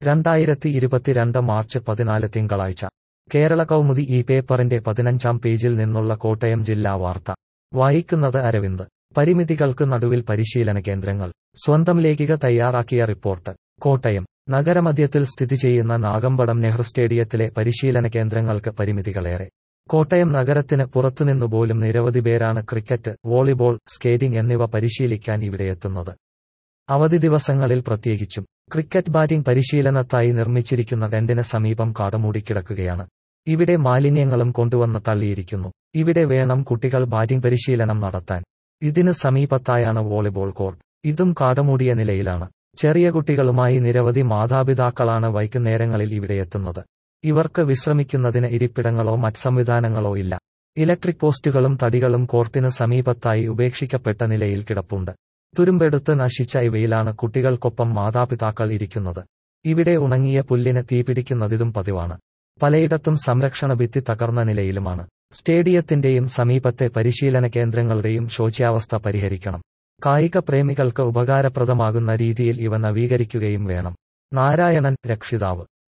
രണ്ടായിരത്തി ഇരുപത്തിരണ്ട് മാർച്ച് പതിനാല് തിങ്കളാഴ്ച കേരള കൗമുദി ഈ പേപ്പറിന്റെ പതിനഞ്ചാം പേജിൽ നിന്നുള്ള കോട്ടയം ജില്ലാ വാർത്ത വായിക്കുന്നത് അരവിന്ദ് പരിമിതികൾക്ക് നടുവിൽ പരിശീലന കേന്ദ്രങ്ങൾ സ്വന്തം ലേഖിക തയ്യാറാക്കിയ റിപ്പോർട്ട് കോട്ടയം നഗരമധ്യത്തിൽ സ്ഥിതി ചെയ്യുന്ന നാഗമ്പടം നെഹ്റു സ്റ്റേഡിയത്തിലെ പരിശീലന കേന്ദ്രങ്ങൾക്ക് പരിമിതികളേറെ കോട്ടയം നഗരത്തിന് പുറത്തുനിന്നുപോലും നിരവധി പേരാണ് ക്രിക്കറ്റ് വോളിബോൾ സ്കേറ്റിംഗ് എന്നിവ പരിശീലിക്കാൻ ഇവിടെയെത്തുന്നത് അവധി ദിവസങ്ങളിൽ പ്രത്യേകിച്ചും ക്രിക്കറ്റ് ബാറ്റിംഗ് പരിശീലനത്തായി നിർമ്മിച്ചിരിക്കുന്ന ടെന്റിന് സമീപം കാടുമൂടിക്കിടക്കുകയാണ് ഇവിടെ മാലിന്യങ്ങളും കൊണ്ടുവന്ന് തള്ളിയിരിക്കുന്നു ഇവിടെ വേണം കുട്ടികൾ ബാറ്റിംഗ് പരിശീലനം നടത്താൻ ഇതിന് സമീപത്തായാണ് വോളിബോൾ കോർട്ട് ഇതും കാടുമൂടിയ നിലയിലാണ് ചെറിയ കുട്ടികളുമായി നിരവധി മാതാപിതാക്കളാണ് വൈകുന്നേരങ്ങളിൽ ഇവിടെയെത്തുന്നത് ഇവർക്ക് വിശ്രമിക്കുന്നതിന് ഇരിപ്പിടങ്ങളോ മറ്റ് സംവിധാനങ്ങളോ ഇല്ല ഇലക്ട്രിക് പോസ്റ്റുകളും തടികളും കോർട്ടിന് സമീപത്തായി ഉപേക്ഷിക്കപ്പെട്ട നിലയിൽ കിടപ്പുണ്ട് തുരുമ്പെടുത്ത് നശിച്ച ഇവയിലാണ് കുട്ടികൾക്കൊപ്പം മാതാപിതാക്കൾ ഇരിക്കുന്നത് ഇവിടെ ഉണങ്ങിയ പുല്ലിന് തീപിടിക്കുന്നതിതും പതിവാണ് പലയിടത്തും സംരക്ഷണ ഭിത്തി തകർന്ന നിലയിലുമാണ് സ്റ്റേഡിയത്തിന്റെയും സമീപത്തെ പരിശീലന കേന്ദ്രങ്ങളുടെയും ശോച്യാവസ്ഥ പരിഹരിക്കണം കായിക പ്രേമികൾക്ക് ഉപകാരപ്രദമാകുന്ന രീതിയിൽ ഇവ നവീകരിക്കുകയും വേണം നാരായണൻ രക്ഷിതാവ്